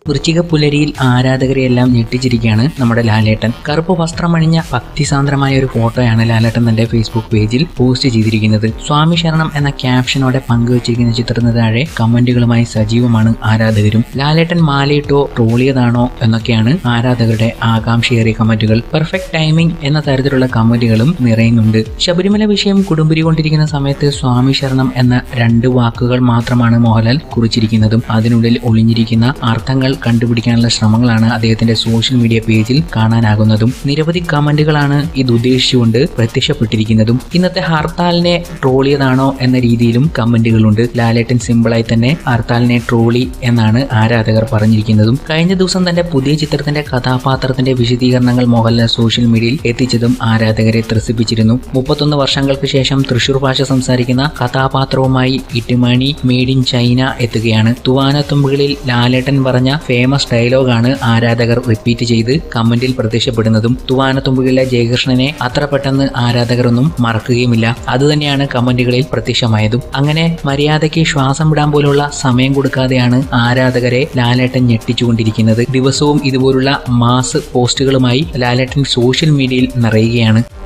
വൃശ്ചിക പുലരിയിൽ ആരാധകരെയെല്ലാം ഞെട്ടിച്ചിരിക്കുകയാണ് നമ്മുടെ ലാലേട്ടൻ കറുപ്പ് വസ്ത്രമണിഞ്ഞ ഭക്തിസാന്ദ്രമായ ഒരു ഫോട്ടോയാണ് ലാലേട്ടൻ തന്റെ ഫേസ്ബുക്ക് പേജിൽ പോസ്റ്റ് ചെയ്തിരിക്കുന്നത് സ്വാമി ശരണം എന്ന ക്യാപ്ഷനോടെ പങ്കുവച്ചിരിക്കുന്ന ചിത്രത്തിന് താഴെ കമന്റുകളുമായി സജീവമാണ് ആരാധകരും ലാലേട്ടൻ മാലയിട്ടോ ട്രോളിയതാണോ എന്നൊക്കെയാണ് ആരാധകരുടെ ആകാംക്ഷയേറിയ കമന്റുകൾ പെർഫെക്റ്റ് ടൈമിംഗ് എന്ന തരത്തിലുള്ള കമന്റുകളും നിറയുന്നുണ്ട് ശബരിമല വിഷയം കുടുംബരി കൊണ്ടിരിക്കുന്ന സമയത്ത് സ്വാമി ശരണം എന്ന രണ്ട് വാക്കുകൾ മാത്രമാണ് മോഹൻലാൽ കുറിച്ചിരിക്കുന്നതും അതിനുള്ളിൽ ഒളിഞ്ഞിരിക്കുന്ന അർത്ഥങ്ങൾ കണ്ടുപിടിക്കാനുള്ള ശ്രമങ്ങളാണ് അദ്ദേഹത്തിന്റെ സോഷ്യൽ മീഡിയ പേജിൽ കാണാനാകുന്നതും നിരവധി കമന്റുകളാണ് ഇത് ഉദ്ദേശിച്ചുകൊണ്ട് പ്രത്യക്ഷപ്പെട്ടിരിക്കുന്നതും ഇന്നത്തെ ഹർത്താലിനെ ട്രോളിയതാണോ എന്ന രീതിയിലും കമന്റുകളുണ്ട് ലാലേട്ടൻ സിമ്പിളായി തന്നെ ഹർത്താലിനെ ട്രോളി എന്നാണ് ആരാധകർ പറഞ്ഞിരിക്കുന്നതും കഴിഞ്ഞ ദിവസം തന്റെ പുതിയ ചിത്രത്തിന്റെ കഥാപാത്രത്തിന്റെ വിശദീകരണങ്ങൾ മോഹൻലാൽ സോഷ്യൽ മീഡിയയിൽ എത്തിച്ചതും ആരാധകരെ ത്രസിപ്പിച്ചിരുന്നു മുപ്പത്തൊന്ന് വർഷങ്ങൾക്ക് ശേഷം തൃശൂർ ഭാഷ സംസാരിക്കുന്ന കഥാപാത്രവുമായി ഇട്ടുമണി മെയ്ഡ് ഇൻ ചൈന എത്തുകയാണ് തുവാനത്തുമ്പുകളിൽ ലാലേട്ടൻ പറഞ്ഞ ഫേമസ് ഡയലോഗാണ് ആരാധകർ റിപ്പീറ്റ് ചെയ്ത് കമന്റിൽ പ്രത്യക്ഷപ്പെടുന്നതും തുവാനത്തുമ്പുകളിലെ ജയകൃഷ്ണനെ അത്ര പെട്ടെന്ന് ആരാധകരൊന്നും മറക്കുകയുമില്ല അതുതന്നെയാണ് കമന്റുകളിൽ പ്രത്യക്ഷമായതും അങ്ങനെ മര്യാദയ്ക്ക് ശ്വാസം വിടാൻ പോലുള്ള സമയം കൊടുക്കാതെയാണ് ആരാധകരെ ലാലേട്ടൻ ഞെട്ടിച്ചുകൊണ്ടിരിക്കുന്നത് ദിവസവും ഇതുപോലുള്ള മാസ് പോസ്റ്റുകളുമായി ലാലേട്ടൻ സോഷ്യൽ മീഡിയയിൽ നിറയുകയാണ്